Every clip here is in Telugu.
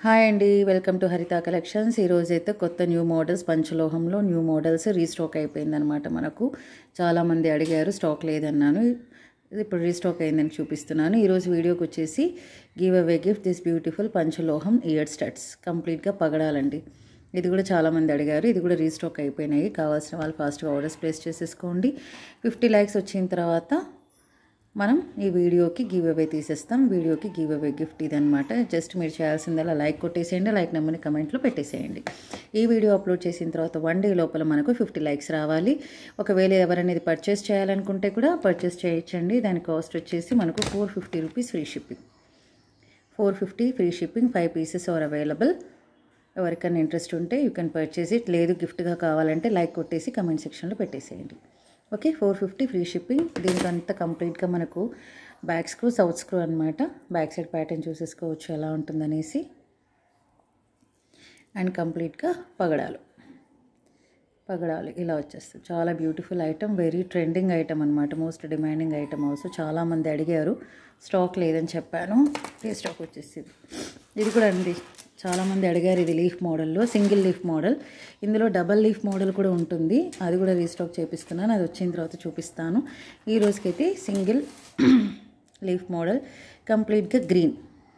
హాయ్ అండి వెల్కమ్ టు హరిత కలెక్షన్స్ ఈరోజు అయితే కొత్త న్యూ మోడల్స్ పంచలోహంలో న్యూ మోడల్స్ రీస్టాక్ అయిపోయిందనమాట మనకు చాలామంది అడిగారు స్టాక్ లేదన్నాను ఇది ఇప్పుడు రీస్టాక్ అయిందని చూపిస్తున్నాను ఈరోజు వీడియోకి వచ్చేసి give away gift this beautiful panchaloham ear studs కంప్లీట్గా పగడాలండి ఇది కూడా చాలామంది అడిగారు ఇది కూడా రీస్టాక్ అయిపోయినాయి కావాల్సిన వాళ్ళు ఫాస్ట్గా ఆర్డర్స్ ప్లేస్ చేసేసుకోండి ఫిఫ్టీ ల్యాక్స్ వచ్చిన తర్వాత మనం ఈ వీడియోకి గివ్ అవే తీసేస్తాం వీడియోకి గివ్ అవే గిఫ్ట్ ఇదనమాట జస్ట్ మీరు చేయాల్సిందల్లా లైక్ కొట్టేసేయండి లైక్ నెంబర్ని కమెంట్లో పెట్టేసేయండి ఈ వీడియో అప్లోడ్ చేసిన తర్వాత వన్ డే లోపల మనకు ఫిఫ్టీ లైక్స్ రావాలి ఒకవేళ ఎవరైనా ఇది పర్చేస్ చేయాలనుకుంటే కూడా పర్చేస్ చేయొచ్చండి దాని కాస్ట్ వచ్చేసి మనకు four fifty rupees free shipping four fifty free shipping five pieces are available ఎవరికైనా ఇంట్రెస్ట్ ఉంటే యూ కెన్ పర్చేస్ ఇట్ లేదు గిఫ్ట్గా కావాలంటే లైక్ కొట్టేసి కమెంట్ సెక్షన్లో పెట్టేసేయండి okay four fifty free shipping దీనికంతా కంప్లీట్గా మనకు బ్యాక్ స్క్రూ సౌత్ స్క్రూ అనమాట బ్యాక్ సైడ్ ప్యాటర్న్ చూసేసుకోవచ్చు ఎలా ఉంటుందనేసి అండ్ కంప్లీట్గా పగడాలు పగడాలు ఇలా వచ్చేస్తుంది చాలా beautiful item very trending item అనమాట మోస్ట్ డిమాండింగ్ ఐటమ్ ఆల్సో చాలామంది అడిగారు స్టాక్ లేదని చెప్పాను ఈ స్టాక్ వచ్చేసింది ఇది కూడా అండి చాలామంది అడిగారు ఇది లీఫ్ మోడల్లో సింగిల్ లీఫ్ మోడల్ ఇందులో డబల్ లీఫ్ మోడల్ కూడా ఉంటుంది అది కూడా రీస్టాక్ చేపిస్తున్నాను అది వచ్చిన తర్వాత చూపిస్తాను ఈ రోజుకైతే సింగిల్ లీఫ్ మోడల్ కంప్లీట్గా గ్రీన్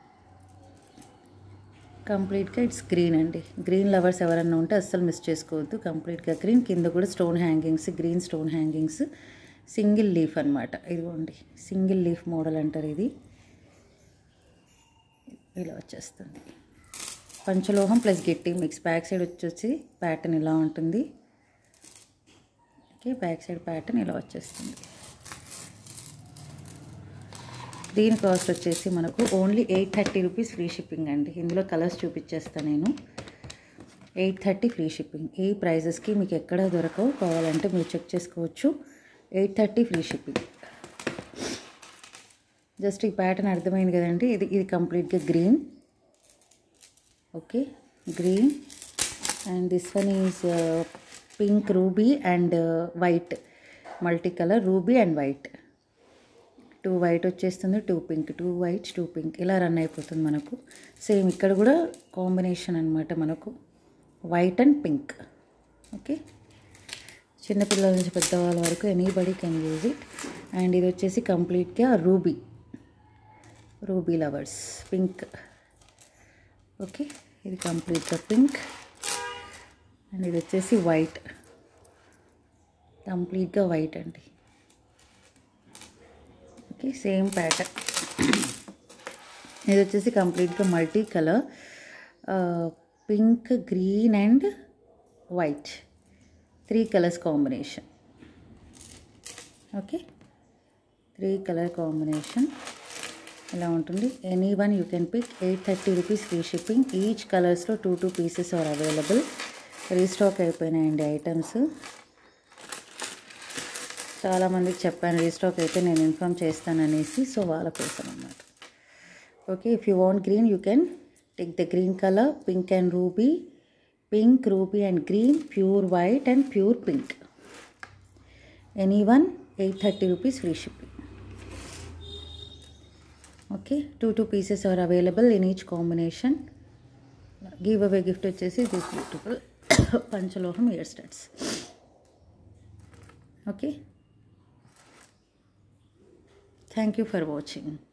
కంప్లీట్గా ఇట్స్ గ్రీన్ అండి గ్రీన్ లవర్స్ ఎవరన్నా ఉంటే అస్సలు మిస్ చేసుకోవద్దు కంప్లీట్గా గ్రీన్ కింద కూడా stone hangings green stone hangings single leaf అనమాట ఇదిగోండి సింగిల్ లీఫ్ మోడల్ అంటారు ఇది ఇలా వచ్చేస్తుంది పంచలోహం ప్లస్ గిట్టి మిక్స్ బ్యాక్ సైడ్ వచ్చేసి ప్యాటర్న్ ఇలా ఉంటుంది ఓకే బ్యాక్ సైడ్ ప్యాటర్న్ ఇలా వచ్చేస్తుంది దీని కాస్ట్ వచ్చేసి మనకు only eight thirty rupees free shipping అండి ఇందులో కలర్స్ చూపించేస్తాను నేను ఎయిట్ థర్టీ ఫ్రీ షిప్పింగ్ ఈ ప్రైజెస్కి మీకు ఎక్కడ దొరకవు కావాలంటే మీరు చెక్ చేసుకోవచ్చు eight thirty free shipping just ఈ ప్యాటర్న్ అర్థమైంది కదండి ఇది ఇది కంప్లీట్గా green okay green and this one is pink ruby and white multi colour ruby and white two white వచ్చేస్తుంది two pink two white two pink ఇలా రన్ అయిపోతుంది మనకు సేమ్ ఇక్కడ కూడా కాంబినేషన్ అనమాట మనకు వైట్ అండ్ పింక్ ఓకే చిన్నపిల్లల నుంచి పెద్దవాళ్ళ వరకు anybody can use it and ఇది వచ్చేసి కంప్లీట్గా ruby ruby lovers pink okay ఇది కంప్లీట్గా పింక్ అండ్ ఇది వచ్చేసి వైట్ కంప్లీట్గా వైట్ అండి ఓకే సేమ్ ప్యాటర్న్ ఇది వచ్చేసి కంప్లీట్గా multi colour pink green and white three colours combination okay three colour combination ఇలా ఉంటుంది any one you can pick eight thirty rupees free shipping each కలర్స్లో two two pieces are available restock అయిపోయినాయండి ఐటమ్స్ చాలామందికి చెప్పాను రీస్టాక్ అయితే నేను ఇన్ఫామ్ చేస్తాననేసి సో వాళ్ళ కోసం అన్నమాట okay if you want green you can take the green colour pink and ruby pink ruby and green pure white and pure pink any one eight thirty rupees free shipping okay two two pieces are available in each combination give away gift వచ్చేసి this beautiful panchaloham ear studs okay thank you for watching